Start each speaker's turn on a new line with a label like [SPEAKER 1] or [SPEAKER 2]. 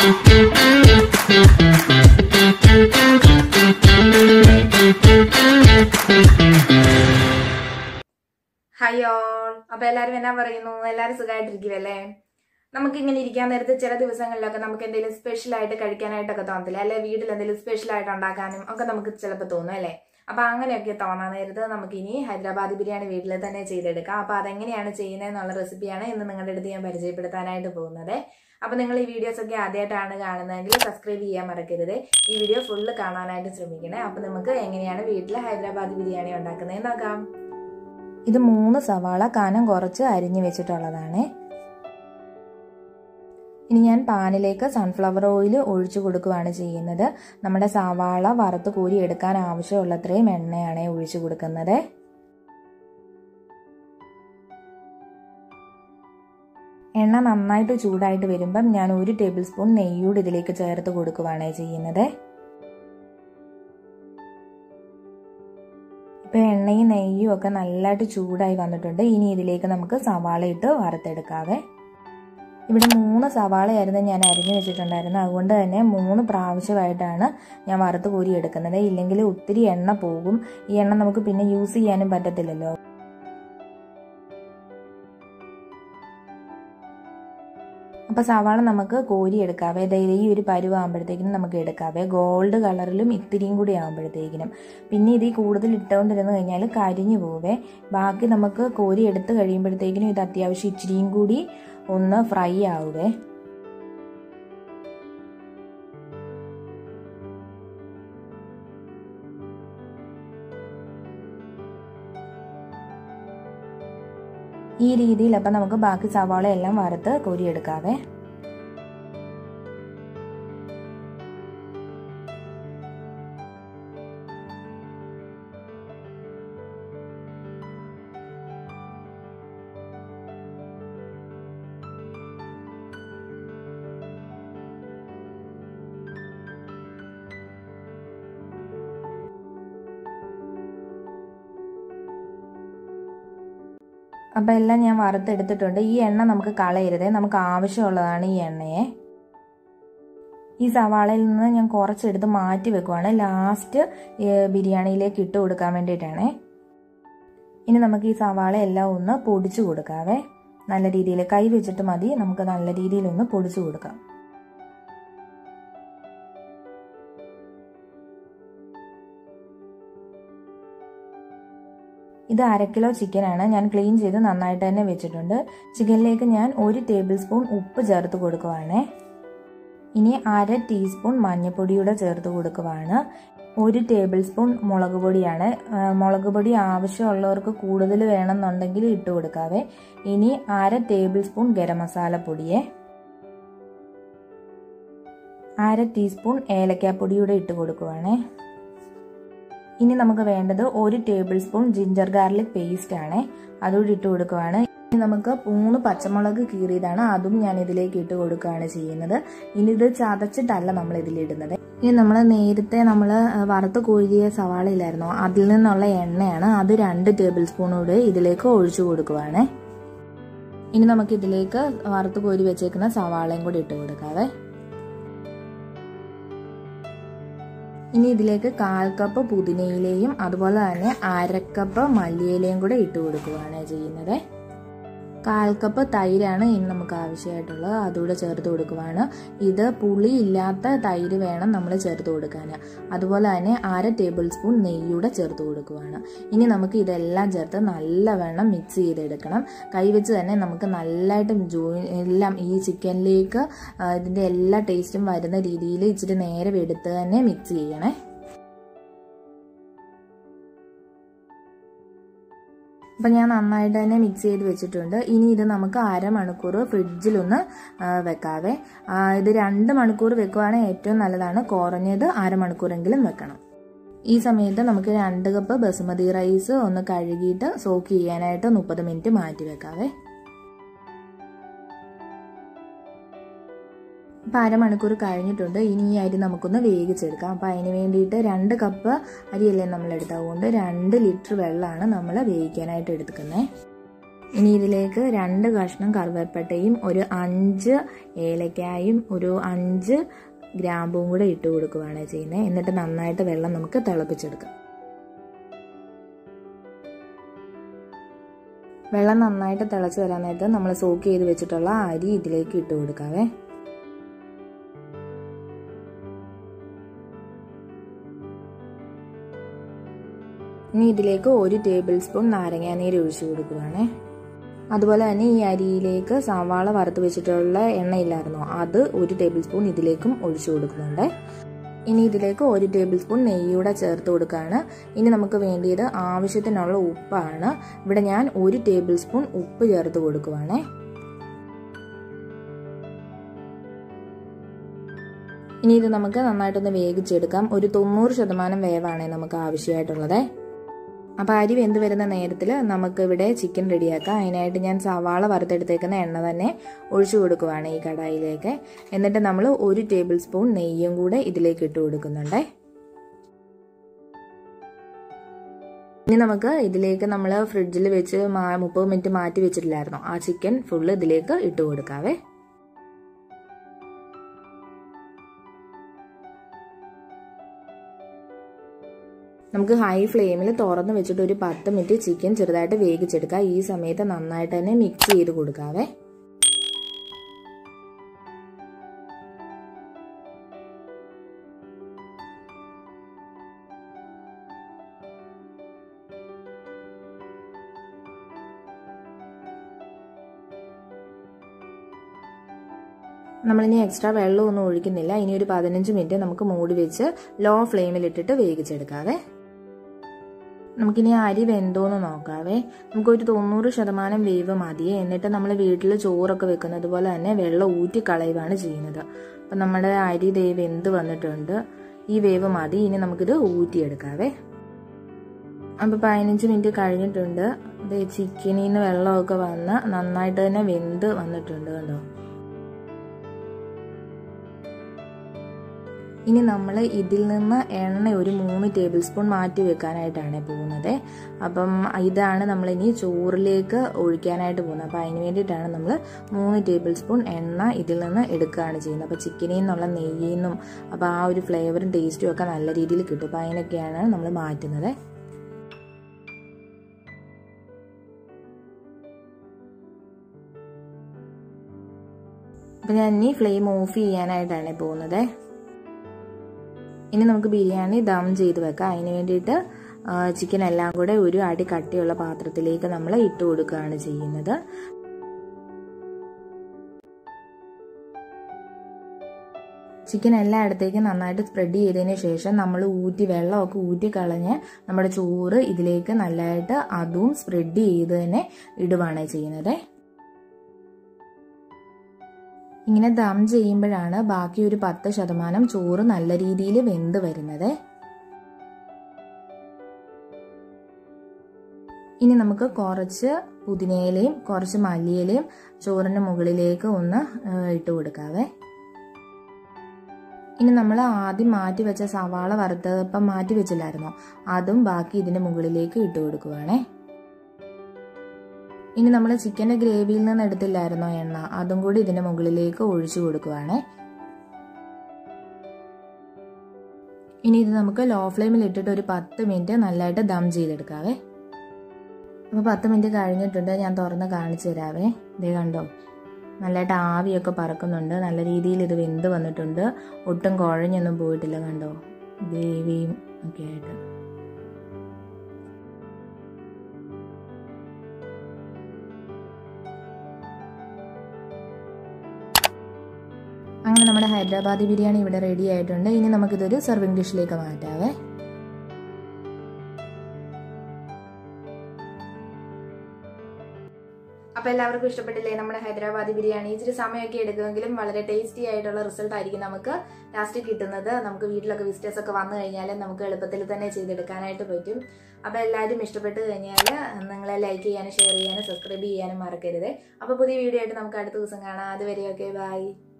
[SPEAKER 1] hi all അപ്പൊ എല്ലാരും എന്നാ പറയുന്നു എല്ലാരും സുഖമായിട്ടിരിക്കുവല്ലേ നമുക്ക് ഇങ്ങനെ ഇരിക്കാൻ നേരത്ത് ചില ദിവസങ്ങളിലൊക്കെ നമുക്ക് എന്തെങ്കിലും സ്പെഷ്യൽ ആയിട്ട് കഴിക്കാനായിട്ടൊക്കെ തോന്നത്തില്ല അല്ലെ വീട്ടിൽ എന്തെങ്കിലും സ്പെഷ്യൽ ആയിട്ട് ഉണ്ടാക്കാനും ഒക്കെ നമുക്ക് ചിലപ്പോൾ തോന്നും അല്ലേ അപ്പൊ അങ്ങനെയൊക്കെ തോന്നാൻ നേരത്ത് നമുക്ക് ഇനി ഹൈദരാബാദി ബിരിയാണി വീട്ടിൽ തന്നെ ചെയ്തെടുക്കാം അപ്പൊ അതെങ്ങനെയാണ് ചെയ്യുന്നത് എന്നുള്ള റെസിപ്പിയാണ് ഇന്ന് നിങ്ങളുടെ അടുത്ത് ഞാൻ പരിചയപ്പെടുത്താനായിട്ട് പോകുന്നത് അപ്പൊ നിങ്ങൾ ഈ വീഡിയോസ് ഒക്കെ ആദ്യമായിട്ടാണ് കാണുന്നതെങ്കിൽ സബ്സ്ക്രൈബ് ചെയ്യാൻ മറക്കരുത് ഈ വീഡിയോ ഫുള്ള് കാണാനായിട്ട് ശ്രമിക്കണേ അപ്പൊ നമുക്ക് എങ്ങനെയാണ് വീട്ടിൽ ഹൈദരാബാദി ബിരിയാണി ഉണ്ടാക്കുന്നത് നോക്കാം ഇത് മൂന്ന് സവാള കനം കുറച്ച് അരിഞ്ഞു വെച്ചിട്ടുള്ളതാണ് ഇനി ഞാൻ പാനിലേക്ക് സൺഫ്ലവർ ഓയിൽ ഒഴിച്ചു കൊടുക്കുകയാണ് ചെയ്യുന്നത് നമ്മുടെ സവാള വറുത്ത് കോരി എടുക്കാൻ ആവശ്യമുള്ളത്രയും എണ്ണയാണ് ഒഴിച്ചു കൊടുക്കുന്നത് എണ്ണ നന്നായിട്ട് ചൂടായിട്ട് വരുമ്പം ഞാൻ ഒരു ടേബിൾ സ്പൂൺ നെയ്യൂട് ഇതിലേക്ക് ചേർത്ത് കൊടുക്കുകയാണ് ചെയ്യുന്നത് ഇപ്പോൾ എണ്ണയും നെയ്യും ഒക്കെ നല്ലതായിട്ട് ചൂടായി വന്നിട്ടുണ്ട് ഇനി ഇതിലേക്ക് നമുക്ക് സവാള ഇട്ട് വറുത്തെടുക്കാവേ ഇവിടെ മൂന്ന് സവാളയായിരുന്നു ഞാൻ അരിഞ്ഞു വെച്ചിട്ടുണ്ടായിരുന്നു അതുകൊണ്ട് തന്നെ മൂന്ന് പ്രാവശ്യമായിട്ടാണ് ഞാൻ വറുത്ത് കോരി എടുക്കുന്നത് ഇല്ലെങ്കിൽ ഒത്തിരി എണ്ണ പോകും ഈ എണ്ണ നമുക്ക് പിന്നെ യൂസ് ചെയ്യാനും പറ്റത്തില്ലല്ലോ അപ്പോൾ സവാള നമുക്ക് കോരി എടുക്കാവേ അതായത് ഈ ഒരു പരുവാകുമ്പോഴത്തേക്കിനും നമുക്ക് എടുക്കാവേ ഗോൾഡ് കളറിലും ഇത്തിരിയും കൂടി ആകുമ്പോഴത്തേക്കിനും പിന്നെ ഇത് കൂടുതൽ ഇട്ടുകൊണ്ടിരുന്ന് കഴിഞ്ഞാൽ കരിഞ്ഞു പോവേ ബാക്കി നമുക്ക് കോരി എടുത്ത് കഴിയുമ്പോഴത്തേക്കിനും ഇത് അത്യാവശ്യം ഇച്ചിരിയും കൂടി ഒന്ന് ഫ്രൈ ആവുവേ ഈ രീതിയിൽ അപ്പം നമുക്ക് ബാക്കി സവാള എല്ലാം വറുത്ത് കോരിയെടുക്കാവേ അപ്പോൾ എല്ലാം ഞാൻ വറുത്തെടുത്തിട്ടുണ്ട് ഈ എണ്ണ നമുക്ക് കളയരുതേ നമുക്ക് ആവശ്യമുള്ളതാണ് ഈ എണ്ണയെ ഈ സവാളയിൽ നിന്ന് ഞാൻ കുറച്ചെടുത്ത് മാറ്റി വെക്കുവാണ് ലാസ്റ്റ് ബിരിയാണിയിലേക്ക് ഇട്ട് കൊടുക്കാൻ വേണ്ടിയിട്ടാണേ ഇനി നമുക്ക് ഈ സവാള എല്ലാം ഒന്ന് പൊടിച്ചു കൊടുക്കാവേ നല്ല രീതിയിൽ കൈ വെച്ചിട്ട് മതി നമുക്ക് നല്ല രീതിയിൽ ഒന്ന് പൊടിച്ചു കൊടുക്കാം ഇത് അര കിലോ ചിക്കനാണ് ഞാൻ ക്ലീൻ ചെയ്ത് നന്നായിട്ട് തന്നെ വെച്ചിട്ടുണ്ട് ചിക്കനിലേക്ക് ഞാൻ ഒരു ടേബിൾ സ്പൂൺ ഉപ്പ് ചേർത്ത് കൊടുക്കുവാണ് ഇനി അര ടീസ്പൂൺ മഞ്ഞൾപ്പൊടിയൂടെ ചേർത്ത് കൊടുക്കുവാണ് ഒരു ടേബിൾ സ്പൂൺ മുളക് പൊടിയാണ് മുളക് പൊടി ആവശ്യമുള്ളവർക്ക് കൂടുതൽ വേണമെന്നുണ്ടെങ്കിൽ ഇട്ട് കൊടുക്കാവേ ഇനി അര ടേബിൾ സ്പൂൺ ഗരം മസാല പൊടിയെ അര ടീസ്പൂൺ ഏലക്കാപ്പൊടിയൂടെ ഇട്ട് കൊടുക്കുവാണേ ഇനി നമുക്ക് വേണ്ടത് ഒരു tablespoon ginger garlic paste ആണ് അതുകൂടി ഇട്ട് കൊടുക്കുവാണ് ഇനി നമുക്ക് മൂന്ന് പച്ചമുളക് കീറിയതാണ് അതും ഞാൻ ഇതിലേക്ക് ഇട്ട് കൊടുക്കുകയാണ് ചെയ്യുന്നത് ഇനി ഇത് ചതച്ചിട്ടല്ല നമ്മൾ ഇതിലിടുന്നത് ഇനി നമ്മൾ നേരത്തെ നമ്മൾ വറുത്ത് കോഴിയ സവാള ഇല്ലായിരുന്നോ അതിൽ നിന്നുള്ള എണ്ണയാണ് അത് രണ്ട് ടേബിൾ സ്പൂണോട് ഇതിലേക്ക് ഒഴിച്ചു കൊടുക്കുവാണ് ഇനി നമുക്ക് ഇതിലേക്ക് വറുത്ത് കോരി വെച്ചേക്കുന്ന സവാളയും കൂടി ഇട്ട് കൊടുക്കാവേ ഇനി ഇതിലേക്ക് കാൽ കപ്പ് പുതിനയിലയും അതുപോലെ തന്നെ അരക്കപ്പ് മല്ലിയിലയും കൂടെ ഇട്ട് കൊടുക്കുകയാണ് ചെയ്യുന്നത് കാൽ കപ്പ് തൈരാണ് ഇനി നമുക്ക് ആവശ്യമായിട്ടുള്ളത് അതുകൂടെ ചേർത്ത് കൊടുക്കുവാണ് ഇത് പുളി ഇല്ലാത്ത തൈര് വേണം നമ്മൾ ചേർത്ത് കൊടുക്കാൻ അതുപോലെ തന്നെ അര ടേബിൾ സ്പൂൺ നെയ്യൂടെ ചേർത്ത് കൊടുക്കുവാണ് ഇനി നമുക്ക് ഇതെല്ലാം ചേർത്ത് നല്ലവണ്ണം മിക്സ് ചെയ്തെടുക്കണം കൈവച്ച് തന്നെ നമുക്ക് നല്ലതായിട്ട് ജോ എല്ലാം ഈ ചിക്കനിലേക്ക് ഇതിൻ്റെ എല്ലാ ടേസ്റ്റും വരുന്ന രീതിയിൽ ഇച്ചിരി നേരം എടുത്ത് തന്നെ മിക്സ് ചെയ്യണേ അപ്പം ഞാൻ നന്നായിട്ട് തന്നെ മിക്സ് ചെയ്ത് വെച്ചിട്ടുണ്ട് ഇനി ഇത് നമുക്ക് അരമണിക്കൂർ ഫ്രിഡ്ജിലൊന്ന് വെക്കാവേ ഇത് രണ്ട് മണിക്കൂർ വെക്കുവാണെങ്കിൽ ഏറ്റവും നല്ലതാണ് കുറഞ്ഞത് അരമണിക്കൂറെങ്കിലും വെക്കണം ഈ സമയത്ത് നമുക്ക് രണ്ട് കപ്പ് ബസുമതി റൈസ് ഒന്ന് കഴുകിയിട്ട് സോക്ക് ചെയ്യാനായിട്ട് മുപ്പത് മിനിറ്റ് മാറ്റി വെക്കാവേ അപ്പം അരമണിക്കൂർ കഴിഞ്ഞിട്ടുണ്ട് ഇനി ഈ അരി നമുക്കൊന്ന് വേവിച്ചെടുക്കാം അപ്പം അതിന് വേണ്ടിയിട്ട് രണ്ട് കപ്പ് അരിയല്ലേ നമ്മൾ എടുത്തതുകൊണ്ട് രണ്ട് ലിറ്റർ വെള്ളമാണ് നമ്മൾ വേവിക്കാനായിട്ട് എടുക്കുന്നത് ഇനി ഇതിലേക്ക് രണ്ട് കഷ്ണം കറുവപ്പട്ടയും ഒരു അഞ്ച് ഏലക്കായും ഒരു അഞ്ച് ഗ്രാമ്പും കൂടെ ഇട്ട് കൊടുക്കുകയാണ് ചെയ്യുന്നത് എന്നിട്ട് നന്നായിട്ട് വെള്ളം നമുക്ക് തിളപ്പിച്ചെടുക്കാം വെള്ളം നന്നായിട്ട് തിളച്ച് വരാൻ നേരത്ത് നമ്മൾ സോക്ക് ചെയ്ത് വെച്ചിട്ടുള്ള അരി ഇതിലേക്ക് ഇട്ട് കൊടുക്കാവേ ഇനി ഇതിലേക്ക് ഒരു ടേബിൾ സ്പൂൺ നാരങ്ങാനീര് ഒഴിച്ചു കൊടുക്കുകയാണേ അതുപോലെ തന്നെ ഈ അരിയിലേക്ക് സവാള വറുത്ത് വെച്ചിട്ടുള്ള എണ്ണയില്ലായിരുന്നോ അത് ഒരു ടേബിൾ സ്പൂൺ ഇതിലേക്കും ഒഴിച്ചു കൊടുക്കുന്നുണ്ട് ഇനി ഇതിലേക്ക് ഒരു ടേബിൾ സ്പൂൺ നെയ്യൂടെ ചേർത്ത് കൊടുക്കുകയാണ് ഇനി നമുക്ക് വേണ്ടിയത് ആവശ്യത്തിനുള്ള ഉപ്പാണ് ഇവിടെ ഞാൻ ഒരു ടേബിൾ സ്പൂൺ ഉപ്പ് ചേർത്ത് കൊടുക്കുവാണേ ഇനി ഇത് നമുക്ക് നന്നായിട്ടൊന്ന് വേവിച്ചെടുക്കാം ഒരു തൊണ്ണൂറ് ശതമാനം വേവാണ് നമുക്ക് ആവശ്യമായിട്ടുള്ളത് അപ്പോൾ അരി വെന്ത് വരുന്ന നേരത്തിൽ നമുക്കിവിടെ ചിക്കൻ റെഡിയാക്കാം അതിനായിട്ട് ഞാൻ സവാള വറുത്തെടുത്തേക്കുന്ന എണ്ണ തന്നെ ഒഴിച്ചു കൊടുക്കുവാണ് ഈ കടായിലേക്ക് എന്നിട്ട് നമ്മൾ ഒരു ടേബിൾ സ്പൂൺ നെയ്യും കൂടെ ഇതിലേക്ക് ഇട്ട് കൊടുക്കുന്നുണ്ട് ഇനി നമുക്ക് ഇതിലേക്ക് നമ്മൾ ഫ്രിഡ്ജിൽ വെച്ച് മുപ്പത് മിനിറ്റ് മാറ്റി വെച്ചിട്ടില്ലായിരുന്നു ആ ചിക്കൻ ഫുള്ള് ഇതിലേക്ക് ഇട്ട് കൊടുക്കാവേ നമുക്ക് ഹൈ ഫ്ലെയിമിൽ തുറന്ന് വെച്ചിട്ട് ഒരു പത്ത് മിനിറ്റ് ചിക്കൻ ചെറുതായിട്ട് വേവിച്ചെടുക്കാം ഈ സമയത്ത് നന്നായിട്ട് തന്നെ മിക്സ് ചെയ്ത് കൊടുക്കാവേ നമ്മളിനി എക്സ്ട്രാ വെള്ളമൊന്നും ഒഴിക്കുന്നില്ല ഇനി ഒരു പതിനഞ്ച് മിനിറ്റ് നമുക്ക് മൂടി വെച്ച് ലോ ഫ്ലെയിമിൽ ഇട്ടിട്ട് വേവിച്ചെടുക്കാവേ നമുക്കിനി അരി വെന്തോന്ന് നോക്കാവേ നമുക്കൊരു തൊണ്ണൂറ് ശതമാനം വേവ് മതിയെ എന്നിട്ട് നമ്മൾ വീട്ടിൽ ചോറൊക്കെ വെക്കുന്നത് പോലെ തന്നെ വെള്ളം ഊറ്റി കളയുകയാണ് ചെയ്യുന്നത് അപ്പം നമ്മുടെ അരി ദേ വെന്ത് വന്നിട്ടുണ്ട് ഈ വേവ് മതി ഇനി നമുക്കിത് ഊറ്റിയെടുക്കാവേ അപ്പോൾ പതിനഞ്ച് മിനിറ്റ് കഴിഞ്ഞിട്ടുണ്ട് ഇത് ചിക്കനിൽ നിന്ന് വെള്ളമൊക്കെ വന്ന് നന്നായിട്ട് തന്നെ വെന്ത് വന്നിട്ടുണ്ട് കണ്ടോ ഇനി നമ്മൾ ഇതിൽ നിന്ന് എണ്ണ ഒരു മൂന്ന് ടേബിൾ സ്പൂൺ മാറ്റി വെക്കാനായിട്ടാണ് പോകുന്നത് അപ്പം ഇതാണ് നമ്മൾ ഇനി ചോറിലേക്ക് ഒഴിക്കാനായിട്ട് പോകുന്നത് അപ്പം അതിന് വേണ്ടിയിട്ടാണ് നമ്മൾ മൂന്ന് ടേബിൾ സ്പൂൺ എണ്ണ ഇതിൽ നിന്ന് എടുക്കുകയാണ് ചെയ്യുന്നത് അപ്പോൾ ചിക്കനിൽ നിന്നുള്ള നെയ്യിൽ നിന്നും അപ്പോൾ ആ ഒരു ഫ്ലേവറും ടേസ്റ്റും ഒക്കെ നല്ല രീതിയിൽ കിട്ടും അപ്പോൾ അതിനൊക്കെയാണ് നമ്മൾ മാറ്റുന്നത് അപ്പം ഞാൻ ഇനി ഫ്ലെയിം ഓഫ് ചെയ്യാനായിട്ടാണ് പോകുന്നത് ഇനി നമുക്ക് ബിരിയാണി ദം ചെയ്ത് വെക്കാം അതിന് വേണ്ടിയിട്ട് ചിക്കൻ എല്ലാം കൂടെ ഒരു അടി കട്ടിയുള്ള പാത്രത്തിലേക്ക് നമ്മൾ ഇട്ട് കൊടുക്കുകയാണ് ചെയ്യുന്നത് ചിക്കൻ എല്ലായിടത്തേക്കും നന്നായിട്ട് സ്പ്രെഡ് ചെയ്തതിന് ശേഷം നമ്മൾ ഊറ്റി വെള്ളമൊക്കെ ഊറ്റി കളഞ്ഞ് നമ്മുടെ ചോറ് ഇതിലേക്ക് നല്ലതായിട്ട് അതും സ്പ്രെഡ് ചെയ്ത് തന്നെ ഇടുവാണ് ചെയ്യുന്നത് ഇങ്ങനെ ദം ചെയ്യുമ്പോഴാണ് ബാക്കി ഒരു പത്ത് ശതമാനം ചോറ് നല്ല രീതിയിൽ വെന്ത് വരുന്നത് ഇനി നമുക്ക് കുറച്ച് പുതിനയിലയും കുറച്ച് മല്ലിയിലയും ചോറിന് മുകളിലേക്ക് ഒന്ന് ഇട്ട് കൊടുക്കാവേ ഇനി നമ്മൾ ആദ്യം മാറ്റി വെച്ച സവാള വറുത്തപ്പം മാറ്റി വെച്ചില്ലായിരുന്നോ അതും ബാക്കി ഇതിന്റെ മുകളിലേക്ക് ഇട്ട് കൊടുക്കുവാണേ ഇനി നമ്മൾ ചിക്കൻ്റെ ഗ്രേവിയിൽ നിന്ന് എടുത്തില്ലായിരുന്നോ എണ്ണ അതും കൂടി ഇതിന്റെ മുകളിലേക്ക് ഒഴിച്ചു കൊടുക്കുവാണേ ഇനി ഇത് നമുക്ക് ലോ ഫ്ലെയിമിൽ ഇട്ടിട്ട് ഒരു പത്ത് മിനിറ്റ് നല്ലതായിട്ട് ദം ചെയ്തെടുക്കാവേ അപ്പോൾ പത്ത് മിനിറ്റ് കഴിഞ്ഞിട്ടുണ്ട് ഞാൻ തുറന്ന് കാണിച്ചു തരാവേ ഇതേ കണ്ടോ നല്ലതായിട്ട് ആവിയൊക്കെ പറക്കുന്നുണ്ട് നല്ല രീതിയിൽ ഇത് വെന്ത് വന്നിട്ടുണ്ട് ഒട്ടും കുഴഞ്ഞൊന്നും പോയിട്ടില്ല കണ്ടോ ഗ്രേവിയും ഒക്കെ ആയിട്ട് അങ്ങനെ നമ്മുടെ ഹൈദരാബാദി ബിരിയാണി ഇവിടെ റെഡി ആയിട്ടുണ്ട് ഇനി നമുക്കിതൊരു സെർവിങ് ഡിഷിലേക്ക് മാറ്റാവേ അപ്പോൾ എല്ലാവർക്കും ഇഷ്ടപ്പെട്ടില്ലേ നമ്മുടെ ഹൈദരാബാദി ബിരിയാണി ഇച്ചിരി സമയമൊക്കെ എടുക്കുമെങ്കിലും വളരെ ടേസ്റ്റി ആയിട്ടുള്ള റിസൾട്ട് ആയിരിക്കും നമുക്ക് ലാസ്റ്റ് കിട്ടുന്നത് നമുക്ക് വീട്ടിലൊക്കെ വിസിറ്റേഴ്സ് ഒക്കെ വന്നു കഴിഞ്ഞാൽ നമുക്ക് എളുപ്പത്തിൽ തന്നെ ചെയ്തെടുക്കാനായിട്ട് പറ്റും അപ്പോൾ എല്ലാവരും ഇഷ്ടപ്പെട്ട് കഴിഞ്ഞാൽ നിങ്ങളെ ലൈക്ക് ചെയ്യാനും ഷെയർ ചെയ്യാനും സബ്സ്ക്രൈബ് ചെയ്യാനും മറക്കരുത് അപ്പോൾ പുതിയ വീഡിയോ ആയിട്ട് നമുക്ക് അടുത്ത ദിവസം കാണാം അതുവരെയൊക്കെ ബൈ